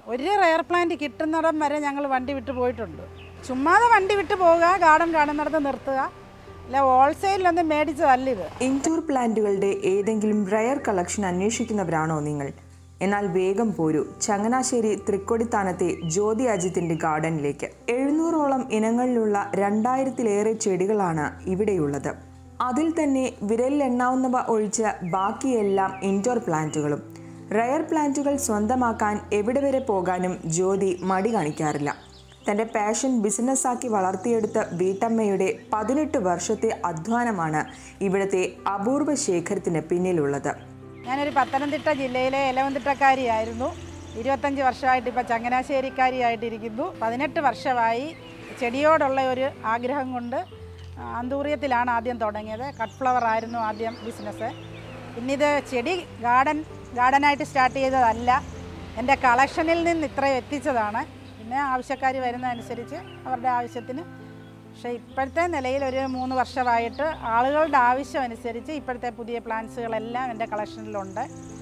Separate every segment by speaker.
Speaker 1: ഒരു rare plant കിട്ടുന്നിടം വരെ ഞങ്ങൾ വണ്ടി വിട്ട് പോയിട്ടുണ്ട് ചുമ്മാതെ വണ്ടി വിട്ട് പോവുക ഗാർഡൻ കാണുന്നിടത്ത് നിർത്തുക അല്ല ഹോൾസെയിലൊന്നും മേടിച്ചതല്ല ഇത്
Speaker 2: ഇൻഡോർ പ്ലാന്റുകളുടെ ഏതെങ്കിലും റയർ കളക്ഷൻ അന്വേഷിക്കുന്നവരാണോ നിങ്ങൾ എന്നാൽ വേഗം പോരൂ ചങ്ങനാശ്ശേരി തൃക്കൊടിത്താനത്തെ ജ്യോതി അജിത്തിന്റെ ഗാർഡനിലേക്ക് എഴുന്നൂറോളം ഇനങ്ങളിലുള്ള രണ്ടായിരത്തിലേറെ ചെടികളാണ് ഇവിടെയുള്ളത് അതിൽ തന്നെ വിരലിലെണ്ണാവുന്നവ ഒഴിച്ച് ബാക്കിയെല്ലാം ഇൻഡോർ പ്ലാന്റുകളും റയർ പ്ലാന്റുകൾ സ്വന്തമാക്കാൻ എവിടെ വരെ പോകാനും ജ്യോതി മടി കാണിക്കാറില്ല തൻ്റെ പാഷൻ ബിസിനസ്സാക്കി വളർത്തിയെടുത്ത വീട്ടമ്മയുടെ പതിനെട്ട് വർഷത്തെ അധ്വാനമാണ് ഇവിടുത്തെ അപൂർവ ശേഖരത്തിന് പിന്നിലുള്ളത്
Speaker 1: ഞാനൊരു പത്തനംതിട്ട ജില്ലയിലെ എലവന്തിട്ടക്കാരിയായിരുന്നു ഇരുപത്തഞ്ച് വർഷമായിട്ട് ഇപ്പോൾ ചങ്ങനാശ്ശേരിക്കാരിയായിട്ടിരിക്കുന്നു പതിനെട്ട് വർഷമായി ചെടിയോടുള്ള ഒരു ആഗ്രഹം കൊണ്ട് അന്തൂറിയത്തിലാണ് ആദ്യം തുടങ്ങിയത് കട്ട് ഫ്ലവർ ആയിരുന്നു ആദ്യം ബിസിനസ് പിന്നിത് ചെടി ഗാർഡൻ ഗാർഡനായിട്ട് സ്റ്റാർട്ട് ചെയ്തതല്ല എൻ്റെ കളക്ഷനിൽ നിന്ന് ഇത്രയും എത്തിച്ചതാണ് പിന്നെ ആവശ്യക്കാർ വരുന്നതനുസരിച്ച് അവരുടെ ആവശ്യത്തിന് പക്ഷേ ഇപ്പോഴത്തെ നിലയിൽ ഒരു മൂന്ന് വർഷമായിട്ട് ആളുകളുടെ ആവശ്യം അനുസരിച്ച് ഇപ്പോഴത്തെ പുതിയ പ്ലാന്റ്സുകളെല്ലാം എൻ്റെ കളക്ഷനിലുണ്ട്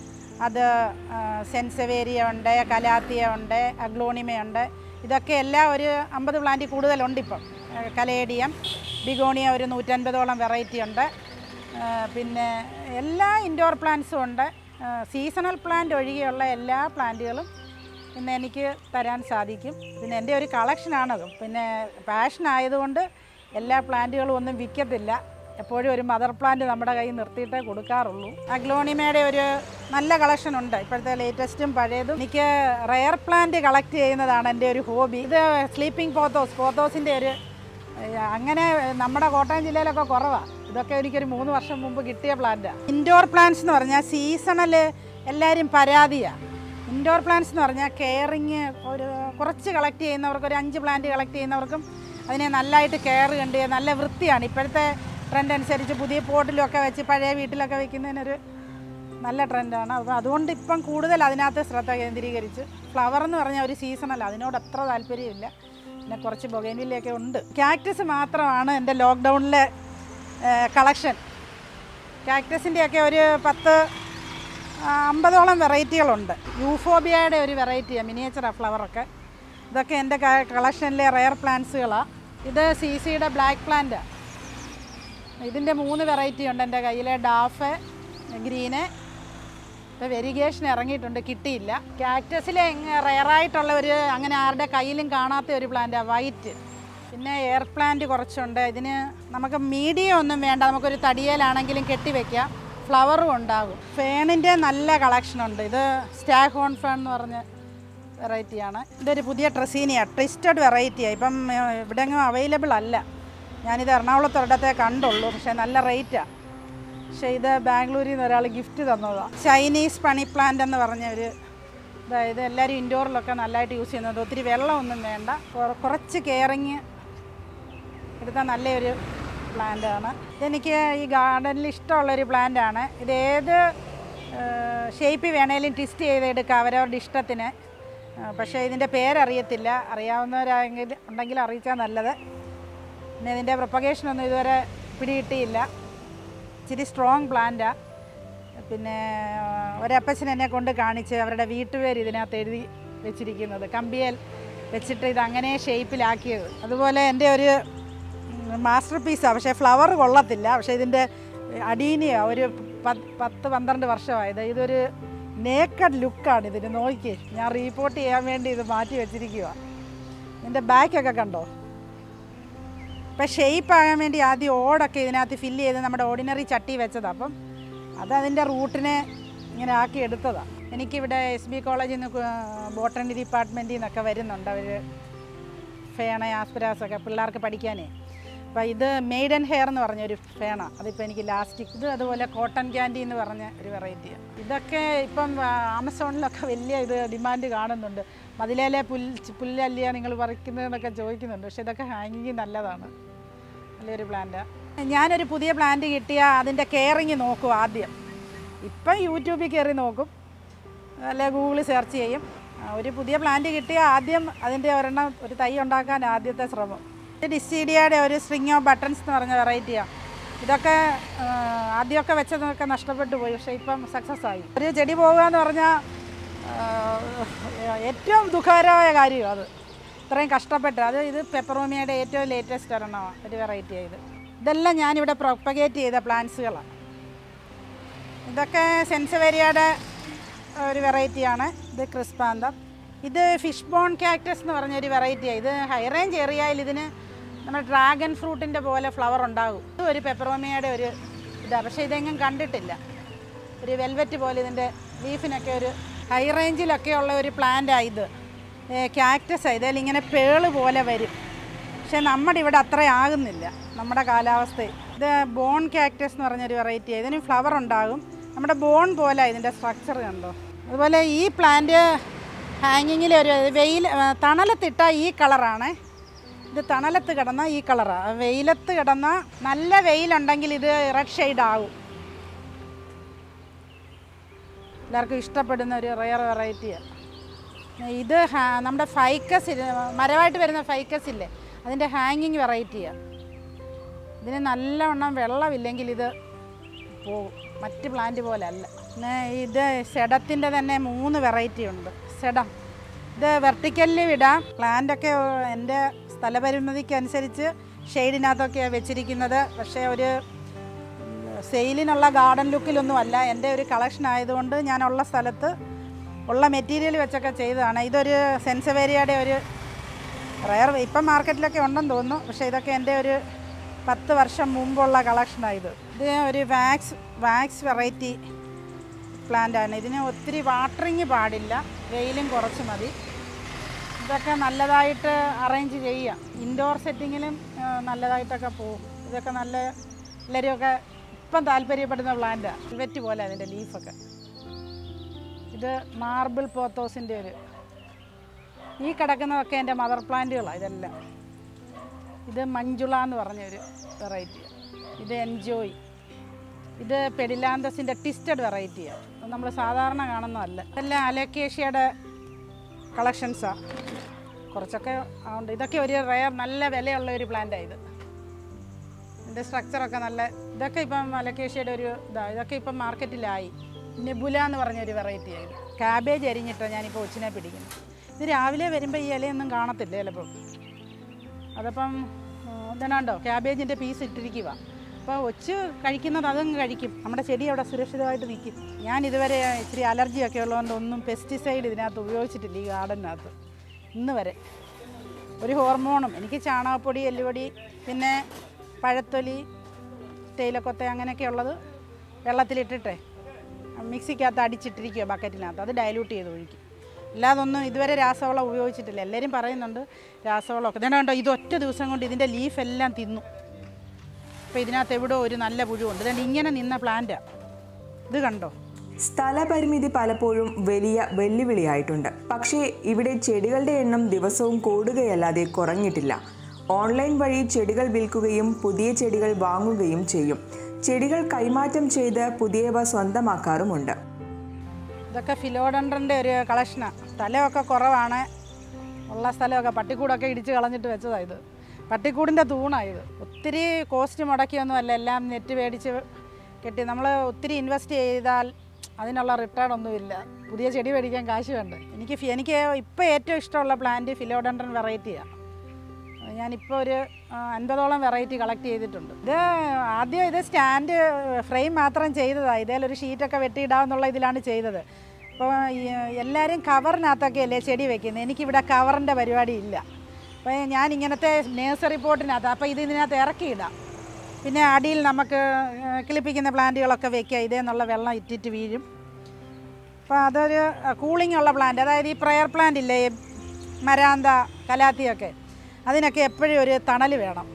Speaker 1: അത് സെൻസവേരിയ ഉണ്ട് കലാത്തിയ ഉണ്ട് അഗ്ലോണിമയുണ്ട് ഇതൊക്കെ എല്ലാം ഒരു അമ്പത് പ്ലാന്റ് കൂടുതലുണ്ട് ഇപ്പം ഏഹ് കലേഡിയം ബിഗോണിയ ഒരു നൂറ്റൻപതോളം വെറൈറ്റി ഉണ്ട് ഏഹ് പിന്നെ എല്ലാ ഇൻഡോർ പ്ലാന്റ്സും ഉണ്ട് സീസണൽ പ്ലാന്റ് ഒഴികെയുള്ള എല്ലാ പ്ലാന്റുകളും ഇന്ന് എനിക്ക് തരാൻ സാധിക്കും പിന്നെ എൻ്റെ ഒരു കളക്ഷനാണത് പിന്നെ പാഷൻ ആയതുകൊണ്ട് എല്ലാ പ്ലാന്റുകളും ഒന്നും വിൽക്കത്തില്ല എപ്പോഴും ഒരു മദർ പ്ലാന്റ് നമ്മുടെ കയ്യിൽ നിർത്തിയിട്ടേ കൊടുക്കാറുള്ളൂ അഗ്ലോണിമയുടെ ഒരു നല്ല കളക്ഷൻ ഉണ്ട് ഇപ്പോഴത്തെ ലേറ്റസ്റ്റും പഴയതും എനിക്ക് റെയർ പ്ലാന്റ് കളക്ട് ചെയ്യുന്നതാണ് എൻ്റെ ഒരു ഹോബി ഇത് സ്ലീപ്പിംഗ് പോത്തോസ് പോത്തോസിൻ്റെ ഒരു ഏഹ്, അങ്ങനെ നമ്മുടെ കോട്ടയം ജില്ലയിലൊക്കെ കുറവാണ് ഇതൊക്കെ എനിക്കൊരു മൂന്ന് വർഷം മുമ്പ് കിട്ടിയ പ്ലാന്റാണ് ഇൻഡോർ പ്ലാന്റ്സ് എന്ന് പറഞ്ഞാൽ സീസണൽ എല്ലാവരും പരാതിയാണ് ഇൻഡോർ പ്ലാന്റ്സ് എന്ന് പറഞ്ഞാൽ കെയറിങ് ഒരു കുറച്ച് കളക്ട് ചെയ്യുന്നവർക്ക് ഒരു അഞ്ച് പ്ലാന്റ് കളക്ട് ചെയ്യുന്നവർക്കും അതിനെ നല്ലതായിട്ട് കെയർ കണ്ട് നല്ല വൃത്തിയാണ് ഇപ്പോഴത്തെ ട്രെൻഡ് അനുസരിച്ച് പുതിയ പോട്ടിലൊക്കെ വെച്ച് പഴയ വീട്ടിലൊക്കെ വെക്കുന്നതിനൊരു നല്ല ട്രെൻഡാണ് അപ്പോൾ അതുകൊണ്ട് ഇപ്പം കൂടുതൽ അതിനകത്ത് ശ്രദ്ധ കേന്ദ്രീകരിച്ച് ഫ്ലവർ എന്ന് പറഞ്ഞാൽ ഒരു സീസണല്ല അതിനോട് അത്ര താല്പര്യമില്ല പിന്നെ കുറച്ച് ബൊഗൈനിലൊക്കെ ഉണ്ട് കാക്ടസ് മാത്രമാണ് എൻ്റെ ലോക്ക്ഡൗണിലെ കളക്ഷൻ കാക്ടസിൻ്റെയൊക്കെ ഒരു പത്ത് ആ, അമ്പതോളം വെറൈറ്റികളുണ്ട് യൂഫോബിയയുടെ ഒരു വെറൈറ്റിയാണ് മിനിയേച്ചറാണ് ഫ്ലവറൊക്കെ ഇതൊക്കെ എൻ്റെ കളക്ഷനിലെ റെയർ പ്ലാന്റ്സുകളാണ് ഇത് സി സിയുടെ ബ്ലാക്ക് പ്ലാന്റാണ് ഇതിൻ്റെ മൂന്ന് വെറൈറ്റി ഉണ്ട് എൻ്റെ കയ്യിൽ ഡാഫ് ഗ്രീന് ഇപ്പോൾ വെരിഗേഷൻ ഇറങ്ങിയിട്ടുണ്ട് കിട്ടിയില്ല കാക്ടസിലെ റെയറായിട്ടുള്ള ഒരു അങ്ങനെ ആരുടെ കയ്യിലും കാണാത്ത ഒരു പ്ലാന്റാണ് വൈറ്റ് പിന്നെ എയർ പ്ലാന്റ് കുറച്ചുണ്ട് ഇതിന് നമുക്ക് മീഡിയം ഒന്നും വേണ്ട നമുക്കൊരു തടിയേലാണെങ്കിലും കെട്ടിവെക്കാം ഫ്ലവറും ഉണ്ടാകും ഫേണിൻ്റെ നല്ല കളക്ഷൻ ഉണ്ട് ഇത് സ്റ്റാഹോൺ ഫേൺ എന്ന് പറഞ്ഞ വെറൈറ്റിയാണ് ഇതൊരു പുതിയ ട്രസീനിയാണ് ട്വിസ്റ്റഡ് വെറൈറ്റിയാണ് ഇപ്പം ഏഹ്, ഇവിടെങ്ങും അവൈലബിൾ അല്ല ഞാനിത് എറണാകുളത്ത് ഒരിടത്തെ കണ്ടുള്ളൂ പക്ഷേ നല്ല റേറ്റാണ് പക്ഷേ ഇത് ബാംഗ്ലൂരിൽ നിന്ന് ഒരാൾ ഗിഫ്റ്റ് തന്നതാണ് ചൈനീസ് പണി പ്ലാന്റ് എന്ന് പറഞ്ഞ ഒരു അതായത് എല്ലാവരും ഇൻഡോറിലൊക്കെ നല്ലതായിട്ട് യൂസ് ചെയ്യുന്നത് ഒത്തിരി വെള്ളമൊന്നും വേണ്ട കുറ- കുറച്ച് കെയറിങ് എടുത്ത നല്ലൊരു പ്ലാന്റാണ് ഇതെനിക്ക് ഈ ഗാർഡനിൽ ഇഷ്ടമുള്ളൊരു പ്ലാന്റാണ് ഇത് ഏത് ഷേപ്പിൽ വേണേലും ട്വിസ്റ്റ് ചെയ്തെടുക്കാം അവരവരുടെ ഇഷ്ടത്തിന് ആ, പക്ഷേ ഇതിൻ്റെ പേരറിയത്തില്ല അറിയാവുന്നവരാണെങ്കിൽ ഉണ്ടെങ്കിൽ അറിയിച്ചാൽ നല്ലത് പിന്നെ ഇതിൻ്റെ പ്രൊപ്പഗേഷനൊന്നും ഇതുവരെ പിടികിട്ടിയില്ല ഇച്ചിരി സ്ട്രോങ് പ്ലാന്റാണ് പിന്നെ ആ, ഒരപ്പച്ചൻ എന്നെ കൊണ്ട് കാണിച്ച് അവരുടെ വീട്ടുപേര് ഇതിനകത്ത് എഴുതി വെച്ചിരിക്കുന്നത് കമ്പിയേൽ വെച്ചിട്ട് ഇത് അങ്ങനെ ഷേപ്പിലാക്കിയത് അതുപോലെ എൻ്റെ ഒരു മാസ്റ്റർ പീസാണ് പക്ഷേ ഫ്ലവർ കൊള്ളത്തില്ല പക്ഷേ ഇതിൻ്റെ അടീനിയ ഒരു പത്ത് പത്ത് പന്ത്രണ്ട് വർഷമായത് ഇതൊരു നേക്കഡ് ലുക്കാണ് ഇതിന് നോക്കി ഞാൻ റീപോർട്ട് ചെയ്യാൻ വേണ്ടി ഇത് മാറ്റി വെച്ചിരിക്കുക ഇതിൻ്റെ ബാക്കൊക്കെ കണ്ടോ ഇപ്പം ഷേപ്പ് ആകാൻ വേണ്ടി ആദ്യം ഓടൊക്കെ ഇതിനകത്ത് ഫില്ല് ചെയ്ത് നമ്മുടെ ഓർഡിനറി ചട്ടി വെച്ചതാണ് അപ്പം അത് അതിൻ്റെ റൂട്ടിനെ ഇങ്ങനെ ആക്കി എടുത്തതാണ് എനിക്കിവിടെ എസ് ബി കോളേജിൽ നിന്ന് ബോട്ടണി ഡിപ്പാർട്ട്മെൻറ്റിൽ നിന്നൊക്കെ വരുന്നുണ്ട് അവർ ഫേണ ആസ്പിരാസൊക്കെ പിള്ളേർക്ക് പഠിക്കാനേ അപ്പോൾ ഇത് മെയ്ഡൻ ഹെയർ എന്ന് പറഞ്ഞൊരു ഫേണ അതിപ്പോൾ എനിക്ക് ലാസ്റ്റിക് ഇത് അതുപോലെ കോട്ടൺ ക്യാൻഡി എന്ന് പറഞ്ഞ ഒരു വെറൈറ്റിയാണ് ഇതൊക്കെ ഇപ്പം ആ, ആമസോണിലൊക്കെ വലിയ ഇത് ഡിമാൻഡ് കാണുന്നുണ്ട് മതിലേലെ പുൽ പുല്ലല്ലിയ നിങ്ങൾ പറിക്കുന്നതെന്നൊക്കെ ചോദിക്കുന്നുണ്ട് പക്ഷേ ഇതൊക്കെ ഹാങ്ങിങ് നല്ലതാണ് നല്ലൊരു പ്ലാന്റാണ് ഞാനൊരു പുതിയ പ്ലാന്റ് കിട്ടിയാൽ അതിൻ്റെ കെയറിങ് നോക്കും ആദ്യം ഇപ്പം യൂട്യൂബിൽ കയറി നോക്കും അല്ലെ ഗൂഗിളിൽ സെർച്ച് ചെയ്യും ആ, ഒരു പുതിയ പ്ലാന്റ് കിട്ടിയാൽ ആദ്യം അതിൻ്റെ ഒരെണ്ണം ഒരു തൈ ഉണ്ടാക്കാൻ ആദ്യത്തെ ശ്രമം ഇത് ഡിസീഡിയയുടെ ഒരു സ്ട്രിങ് ഓഫ് ബട്ടൺസ് എന്ന് പറഞ്ഞ വെറൈറ്റിയാണ് ഇതൊക്കെ ആ, ആദ്യമൊക്കെ വെച്ചതൊക്കെ നഷ്ടപ്പെട്ടു പോയി പക്ഷേ ഇപ്പം സക്സസ് ആയി ഒരു ചെടി പോകുക എന്ന് പറഞ്ഞാൽ ആ, ഏറ്റവും ദുഃഖകരമായ കാര്യം അത് ഇത്രയും കഷ്ടപ്പെട്ട് അത് ഇത് പെപ്പറോമിയയുടെ ഏറ്റവും ലേറ്റസ്റ്റ് ഒരെണ്ണമാണ് ഒരു വെറൈറ്റി ആയത് ഇതെല്ലാം ഞാനിവിടെ പ്രൊപ്പഗേറ്റ് ചെയ്ത പ്ലാന്റ്സുകളാണ് ഇതൊക്കെ സെൻസവേരിയയുടെ ഒരു വെറൈറ്റിയാണ് ഇത് ക്രിസ്പാന്തം ഇത് ഫിഷ് ബോൺ കാക്ടസ് എന്ന് പറഞ്ഞൊരു വെറൈറ്റിയാണ് ഇത് ഹൈ റേഞ്ച് ഏറിയയിൽ ഇതിന് നമ്മുടെ ഡ്രാഗൺ ഫ്രൂട്ടിൻ്റെ പോലെ ഫ്ലവർ ഉണ്ടാകും ഇത് ഒരു പെപ്പറോമിയയുടെ ഒരു ഇതാണ് പക്ഷേ ഇതെങ്ങും കണ്ടിട്ടില്ല ഒരു വെൽവെറ്റ് പോലെ ഇതിൻ്റെ ലീഫിനൊക്കെ ഒരു ഹൈ റേഞ്ചിലൊക്കെ ഉള്ള ഒരു പ്ലാന്റാണ് ഇത് ക്യാക്ടസ് ഇതിൽ ഇങ്ങനെ പേള് പോലെ വരും പക്ഷേ നമ്മുടെ ഇവിടെ അത്ര ആകുന്നില്ല നമ്മുടെ കാലാവസ്ഥ ഇത് ബോൺ കാക്ടസ് എന്ന് പറഞ്ഞൊരു വെറൈറ്റി ഇതിന് ഫ്ലവർ ഉണ്ടാകും നമ്മുടെ ബോൺ പോലെ ഇതിൻ്റെ സ്ട്രക്ചർ കണ്ടോ അതുപോലെ ഈ പ്ലാന്റ് ഹാങ്ങിങ്ങിൽ ഒരു വെയിൽ ആ, തണലത്തിട്ട ഈ കളറാണ് ഇത് തണലത്ത് കിടന്ന ഈ കളറാണ് വെയിലത്ത് കിടന്ന നല്ല വെയിലുണ്ടെങ്കിൽ ഇത് റെഡ് ഷെയ്ഡ് ആകും എല്ലാവർക്കും ഇഷ്ടപ്പെടുന്ന ഒരു റയർ വെറൈറ്റിയാണ് ഇത് ഹാ- നമ്മുടെ ഫൈക്കസ് മരമായിട്ട് വരുന്ന ഫൈക്കസ് ഇല്ലേ അതിൻ്റെ ഹാങ്ങിങ് വെറൈറ്റിയാണ് ഇതിന് നല്ലവണ്ണം വെള്ളമില്ലെങ്കിൽ ഇത് പോകും മറ്റ് പ്ലാന്റ് പോലെ അല്ല പിന്നെ ഇത് സെഡത്തിൻ്റെ തന്നെ മൂന്ന് വെറൈറ്റി ഉണ്ട് സെഡം ഇത് വെർട്ടിക്കലിൽ വിടാം പ്ലാന്റൊക്കെ എൻ്റെ സ്ഥലപരിമിതിക്ക് അനുസരിച്ച് ഷെയ്ഡിനകത്തൊക്കെയാണ് വെച്ചിരിക്കുന്നത് പക്ഷേ ഒരു സെയിലിനുള്ള ഗാർഡൻ ലുക്കിലൊന്നും അല്ല എൻ്റെ ഒരു കളക്ഷൻ ആയതുകൊണ്ട് ഞാനുള്ള സ്ഥലത്ത് ഉള്ള മെറ്റീരിയൽ വെച്ചൊക്കെ ചെയ്തതാണ് ഇതൊരു സെൻസവേരിയയുടെ ഒരു റയർ ഇപ്പം മാർക്കറ്റിലൊക്കെ ഉണ്ടെന്ന് തോന്നുന്നു പക്ഷേ ഇതൊക്കെ എൻ്റെ ഒരു പത്ത് വർഷം മുമ്പുള്ള കളക്ഷനാണ് ഇത് ഇത് ഒരു വാക്സ് വാക്സ് വെറൈറ്റി പ്ലാന്റാണ് ഇതിന് ഒത്തിരി വാട്ടറിങ് പാടില്ല വെയിലും കുറച്ച് മതി ഇതൊക്കെ നല്ലതായിട്ട് അറേഞ്ച് ചെയ്യാം ഇൻഡോർ സെറ്റിങ്ങിലും ആ, നല്ലതായിട്ടൊക്കെ പോകും ഇതൊക്കെ നല്ല എല്ലാവരുമൊക്കെ ഇപ്പം താല്പര്യപ്പെടുന്ന പ്ലാന്റാണ് വെറ്റ് പോലെ അതിൻ്റെ ലീഫൊക്കെ ഇത് മാർബിൾ പോത്തോസിൻ്റെ ഒരു ഈ കിടക്കുന്നതൊക്കെ എൻ്റെ മദർ പ്ലാന്റുകളാണ് ഇതെല്ലാം ഇത് മഞ്ജുള എന്ന് പറഞ്ഞൊരു വെറൈറ്റി ഇത് എൻജോയ് ഇത് പെഡിലാന്തസിൻ്റെ ട്വിസ്റ്റഡ് വെറൈറ്റിയാണ് നമ്മൾ സാധാരണ കാണുന്നതല്ല ഇതെല്ലാം അലക്കേഷ്യയുടെ കളക്ഷൻസാണ് കുറച്ചൊക്കെ ഉണ്ട് ഇതൊക്കെ ഒരു റയർ നല്ല വിലയുള്ള ഒരു പ്ലാന്റാണ് ഇത് ഇതിൻ്റെ സ്ട്രക്ചറൊക്കെ നല്ല ഇതൊക്കെ ഇപ്പം അലക്കേഷ്യയുടെ ഒരു ഇതാണ് ഇതൊക്കെ ഇപ്പം മാർക്കറ്റിലായി നെബുല എന്ന് പറഞ്ഞൊരു വെറൈറ്റി ആയത് കാബേജ് അരിഞ്ഞിട്ടാണ് ഞാനിപ്പോൾ ഒച്ചിനെ പിടിക്കുന്നത് ഇത് രാവിലെ വരുമ്പോൾ ഈ ഇലയൊന്നും കാണത്തില്ല ചിലപ്പം അതപ്പം ഇതണോ ക്യാബേജിൻ്റെ പീസ് ഇട്ടിരിക്കുക അപ്പോൾ ഒച്ച് കഴിക്കുന്നത് അതങ്ങ് കഴിക്കും നമ്മുടെ ചെടി അവിടെ സുരക്ഷിതമായിട്ട് നിൽക്കും ഞാൻ ഇതുവരെ ഇച്ചിരി അലർജിയൊക്കെ ഉള്ളതുകൊണ്ട് ഒന്നും പെസ്റ്റിസൈഡ് ഇതിനകത്ത് ഉപയോഗിച്ചിട്ടില്ല ഈ ഗാർഡനകത്ത് ഇന്ന് വരെ ഒരു ഹോർമോണും എനിക്ക് ചാണകപ്പൊടി എല്ലുപൊടി പിന്നെ പഴത്തൊലി തേയിലക്കൊത്ത അങ്ങനെയൊക്കെ ഉള്ളത് വെള്ളത്തിലിട്ടിട്ടേ മിക്സിക്കകത്ത് അടിച്ചിട്ടിരിക്കുക ബക്കറ്റിനകത്ത് അത് ഡയലൂട്ട് ചെയ്ത് ഒഴിക്കും അല്ലാതൊന്നും ഇതുവരെ രാസവളം ഉപയോഗിച്ചിട്ടില്ല എല്ലാവരും പറയുന്നുണ്ട് രാസവളമൊക്കെ ഇതാണ് കണ്ടോ ഇത് ഒറ്റ ദിവസം കൊണ്ട് ഇതിൻ്റെ ലീഫ് എല്ലാം തിന്നു അപ്പോൾ ഇതിനകത്ത് എവിടെയോ ഒരു നല്ല പുഴുവുണ്ട് ഇതുകൊണ്ട് ഇങ്ങനെ നിന്ന പ്ലാന്റാണ് ഇത് കണ്ടോ
Speaker 2: സ്ഥലപരിമിതി പലപ്പോഴും വലിയ വെല്ലുവിളിയായിട്ടുണ്ട് പക്ഷേ ഇവിടെ ചെടികളുടെ എണ്ണം ദിവസവും കൂടുകയല്ലാതെ കുറഞ്ഞിട്ടില്ല ഓൺലൈൻ വഴി ചെടികൾ വിൽക്കുകയും പുതിയ ചെടികൾ വാങ്ങുകയും ചെയ്യും ചെടികൾ കൈമാറ്റം ചെയ്ത് പുതിയവ സ്വന്തമാക്കാറുമുണ്ട്
Speaker 1: ഇതൊക്കെ ഫിലോഡൻഡറിൻ്റെ ഒരു കളക്ഷനാണ് സ്ഥലമൊക്കെ കുറവാണ് ഉള്ള സ്ഥലമൊക്കെ പട്ടിക്കൂടൊക്കെ ഇടിച്ച് കളഞ്ഞിട്ട് വെച്ചതാണ് ഇത് പട്ടിക്കൂടിൻ്റെ തൂണാണ് ഇത് ഒത്തിരി കോസ്റ്റ് മുടക്കിയൊന്നുമല്ല എല്ലാം നെറ്റ് മേടിച്ച് കെട്ടി നമ്മൾ ഒത്തിരി ഇൻവെസ്റ്റ് ചെയ്താൽ അതിനുള്ള റിട്ടേൺ ഒന്നുമില്ല പുതിയ ചെടി മേടിക്കാൻ കാശ് വേണ്ട എനിക്ക് ഫി- എനിക്ക് ഇപ്പോൾ ഏറ്റവും ഇഷ്ടമുള്ള പ്ലാന്റ് ഫിലോഡൻഡ്രൻ വെറൈറ്റിയാണ് ഞാനിപ്പോൾ ഒരു ആ, അൻപതോളം വെറൈറ്റി കളക്ട് ചെയ്തിട്ടുണ്ട് ഇത് ആദ്യം ഇത് സ്റ്റാൻഡ് ഫ്രെയിം മാത്രം ചെയ്തതാണ് ഇതിലൊരു ഷീറ്റൊക്കെ വെട്ടിയിടാമെന്നുള്ള ഇതിലാണ് ചെയ്തത് അപ്പോൾ എല്ലാവരും കവറിനകത്തൊക്കെ അല്ലേ ചെടി വെക്കുന്നത് എനിക്കിവിടെ കവറിൻ്റെ പരിപാടി ഇല്ല അപ്പോൾ ഞാൻ ഇങ്ങനത്തെ നേഴ്സറി പോട്ടിനകത്ത് അപ്പോൾ ഇത് ഇതിനകത്ത് ഇറക്കിയിടാം പിന്നെ അടിയിൽ നമുക്ക് ആ, കിളിപ്പിക്കുന്ന പ്ലാന്റുകളൊക്കെ വെക്കുക ഇതേന്നുള്ള വെള്ളം ഇറ്റിറ്റ് വീഴും അപ്പോൾ അതൊരു കൂളിംഗ് ഉള്ള പ്ലാന്റ് അതായത് ഈ പ്രയർ പ്ലാന്റ് ഇല്ലേ ഈ മരാന്ത കലാത്തിയൊക്കെ അതിനൊക്കെ എപ്പോഴും ഒരു തണൽ വേണം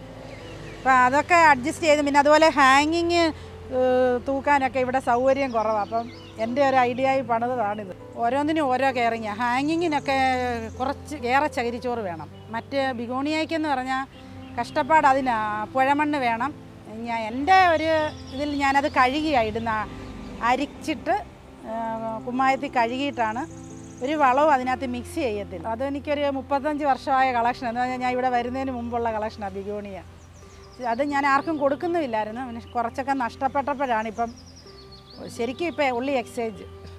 Speaker 1: അപ്പോൾ അതൊക്കെ അഡ്ജസ്റ്റ് ചെയ്ത് പിന്നെ അതുപോലെ ഹാങ്ങിങ് തൂക്കാനൊക്കെ ഇവിടെ സൗകര്യം കുറവാണ് അപ്പം എൻ്റെ ഒരു ഐഡിയയായി പണിതതാണിത് ഓരോന്നിനും ഓരോ കെയറിങ് ഹാങ്ങിങ്ങിനൊക്കെ കുറച്ച് ഏറെ ചകിരിച്ചോറ് വേണം മറ്റ് ബിഗോണിയയ്ക്കെന്ന് പറഞ്ഞാൽ കഷ്ടപ്പാട് അതിനാ പുഴമണ്ണ് വേണം ഞാൻ എൻ്റെ ഒരു ഇതിൽ ഞാനത് കഴുകിയാണ് ഇടുന്ന അരിച്ചിട്ട് ആ, കുമ്മായത്തിൽ കഴുകിയിട്ടാണ് ഒരു വളവും അതിനകത്ത് മിക്സ് ചെയ്യത്തില്ല അതെനിക്കൊരു മുപ്പത്തഞ്ച് വർഷമായ കളക്ഷൻ എന്ന് പറഞ്ഞാൽ ഞാൻ ഇവിടെ വരുന്നതിന് മുമ്പുള്ള കളക്ഷനാണ് ബിഗോണിയ അത് ഞാൻ ആർക്കും കൊടുക്കുന്നുമില്ലായിരുന്നു പിന്നെ കുറച്ചൊക്കെ നഷ്ടപ്പെട്ടപ്പോഴാണ് ഇപ്പം ശരിക്കും ഇപ്പം ഉള്ളി എക്സ്ചേഞ്ച്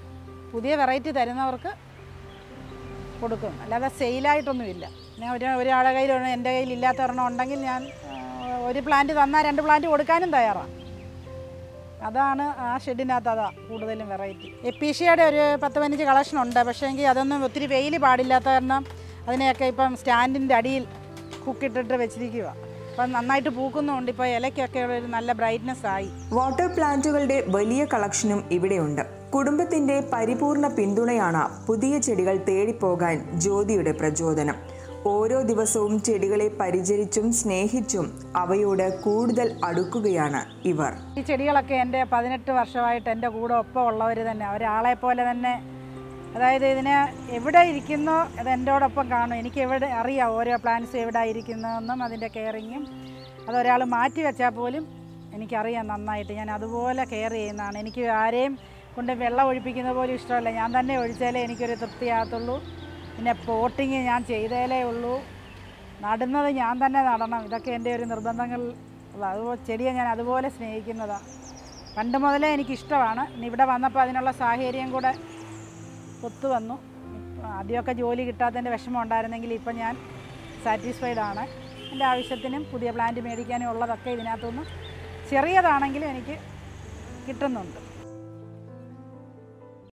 Speaker 1: പുതിയ വെറൈറ്റി തരുന്നവർക്ക് കൊടുക്കും അല്ലാതെ സെയിലായിട്ടൊന്നുമില്ല ഞാൻ ഒരു ഒരാളുടെ കയ്യിൽ ഒരെണ്ണം എൻ്റെ കയ്യിൽ ഇല്ലാത്ത ഒരെണ്ണം ഉണ്ടെങ്കിൽ ഞാൻ ആ, ഒരു പ്ലാന്റ് തന്നാൽ രണ്ട് പ്ലാന്റ് കൊടുക്കാനും തയ്യാറാണ് അതാണ് ആ ഷെഡിനകത്ത് അതാ കൂടുതലും വെറൈറ്റി എപ്പീഷ്യയുടെ ഒരു പത്ത് പതിനഞ്ച് കളക്ഷൻ ഉണ്ട് പക്ഷേ എങ്കിൽ അതൊന്നും ഒത്തിരി വെയിൽ പാടില്ലാത്ത കാരണം അതിനെയൊക്കെ ഇപ്പം സ്റ്റാൻഡിൻ്റെ അടിയിൽ കുക്കിട്ടിട്ട് വെച്ചിരിക്കുക അപ്പം നന്നായിട്ട് പൂക്കുന്നുണ്ട് ഇപ്പോൾ ഇലയ്ക്കൊക്കെ ഒരു നല്ല ബ്രൈറ്റ്നസ് ആയി
Speaker 2: വാട്ടർ പ്ലാന്റുകളുടെ വലിയ കളക്ഷനും ഇവിടെയുണ്ട് കുടുംബത്തിന്റെ പരിപൂർണ പിന്തുണയാണ് പുതിയ ചെടികൾ തേടിപ്പോകാൻ ജ്യോതിയുടെ പ്രചോദനം ഓരോ ദിവസവും ചെടികളെ പരിചരിച്ചും സ്നേഹിച്ചും അവയോട് കൂടുതൽ അടുക്കുകയാണ് ഇവർ
Speaker 1: ഈ ചെടികളൊക്കെ എൻ്റെ പതിനെട്ട് വർഷമായിട്ട് എൻ്റെ കൂടെ ഒപ്പം ഉള്ളവർ തന്നെ ഒരാളെ പോലെ തന്നെ അതായത് ഇതിനെ എവിടെ ഇരിക്കുന്നോ അത് എൻ്റോടൊപ്പം കാണും എനിക്ക് എവിടെ അറിയാം ഓരോ പ്ലാന്റ്സ് എവിടെ ഇരിക്കുന്നതെന്നും അതിൻ്റെ കെയറിങ്ങും അതൊരാൾ മാറ്റി വെച്ചാൽ പോലും എനിക്കറിയാം നന്നായിട്ട് ഞാൻ അതുപോലെ കെയർ ചെയ്യുന്നതാണ് എനിക്ക് ആരെയും കൊണ്ട് വെള്ളം ഒഴിപ്പിക്കുന്ന പോലും ഇഷ്ടമല്ല ഞാൻ തന്നെ ഒഴിച്ചാലേ എനിക്കൊരു തൃപ്തിയാകത്തുള്ളൂ പിന്നെ പോട്ടിങ് ഞാൻ ചെയ്തേലേ ഉള്ളൂ നടുന്നത് ഞാൻ തന്നെ നടണം ഇതൊക്കെ എൻ്റെ ഒരു നിർബന്ധങ്ങൾ അതുപോലെ ചെടിയെ ഞാൻ അതുപോലെ സ്നേഹിക്കുന്നതാണ് പണ്ട് മുതലേ എനിക്കിഷ്ടമാണ് ഇനി ഇവിടെ വന്നപ്പോൾ അതിനുള്ള സാഹചര്യം കൂടെ ഒത്തു വന്നു ഇപ്പം ആദ്യമൊക്കെ ജോലി കിട്ടാത്തതിൻ്റെ വിഷമം ഉണ്ടായിരുന്നെങ്കിൽ ഇപ്പം ഞാൻ സാറ്റിസ്ഫൈഡ് ആണ് എൻ്റെ ആവശ്യത്തിനും പുതിയ പ്ലാന്റ് മേടിക്കാനും ഉള്ളതൊക്കെ ഇതിനകത്തുനിന്ന് ചെറിയതാണെങ്കിലും എനിക്ക് കിട്ടുന്നുണ്ട്